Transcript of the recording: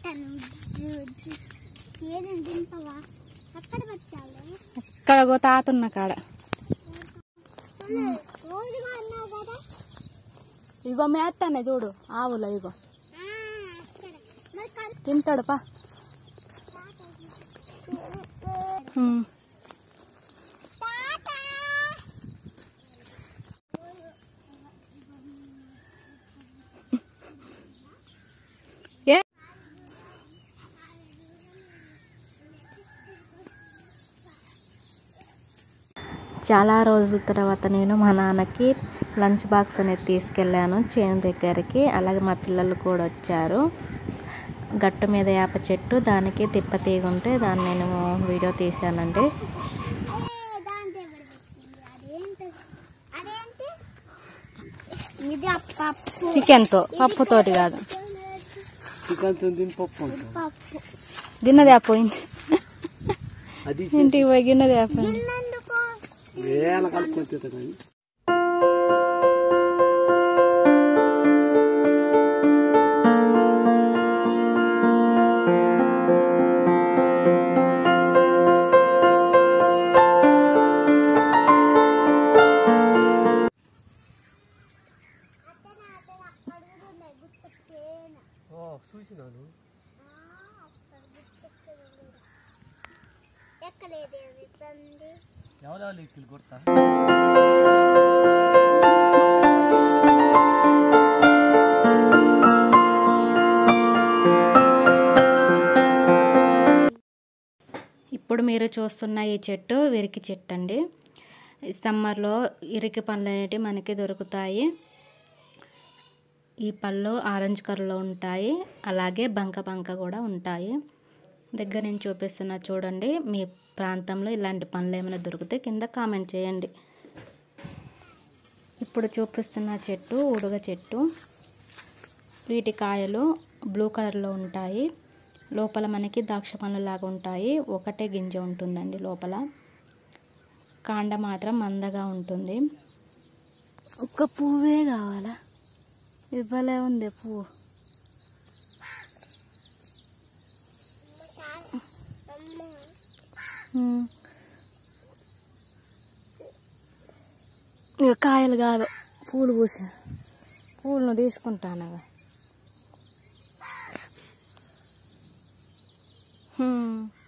పెట్టాను ఏదండి దింపవా అక్కడ పెట్టాలి ఇక్కడ ఒక తాత ఉన్న కాడ రోజుగా అన్నావు కదా ఇగో మేస్తానే చూడు ఆవులు ఇగో ఆ, అక్కడ మరి కల్- తింటాడు పా ఉమ్. తాత ఏ చాలా రోజుల తర్వాత నేను మా నాన్నకి లంచ్ బాక్స్ అనేది తీసుకెళ్ళాను చేను దగ్గరికి అలాగే మా పిల్లలు కూడా వచ్చారు గట్టు మీద వేప చెట్టు దానికి తిప్పతీగ ఉంటే దాన్ని నేను వీడియో తీశానండి ఏ, దాంతో ఎవరు పెట్టింది? అదేంటి అదేంటి ఇది ఆ పప్పు చికెన్తో పప్పుతోటి కాదు చికెన్ తిని పప్పు అంటాం పప్పు గిన్నెదే పోయింది అది ఇంటికి పోయి గిన్నెదే పోయింది తిన్నందుకు వేల కలుపుకొని తింటా కానీ అతను అతను అడుగుతున్నాయి గుర్తుకేనా చూసినాను ఎక్కలేదు ఇట్లంది ఎవరో లీకులు కొడతా ఇప్పుడు మీరు చూస్తున్న ఈ చెట్టు విరికి చెట్టు అండి ఈ సమ్మర్లో ఇరికి పండ్లు అనేటివి మనకి దొరుకుతాయి ఈ పళ్ళు ఆరెంజ్ కలర్లో ఉంటాయి అలాగే బంక బంక కూడా ఉంటాయి దగ్గర నుంచి చూపిస్తున్నా చూడండి మీ ప్రాంతంలో ఇలాంటి పండ్లు ఏమైనా దొరికితే కింద కామెంట్ చేయండి ఇప్పుడు చూపిస్తున్న చెట్టు ఉడుగ చెట్టు వీటి కాయలు బ్లూ కలర్లో ఉంటాయి లోపల మనకి ద్రాక్ష పండ్లు లాగా ఉంటాయి ఒకటే గింజ ఉంటుందండి లోపల కాండ మాత్రం మందగా ఉంటుంది ఒక్క పువ్వే కావాలా ఇవ్వలే ఉంది పువ్వు ఉమ్. ఇక కాయలు కాదు పూలు పూసి పూలను తీసుకుంటాను హ్మ్.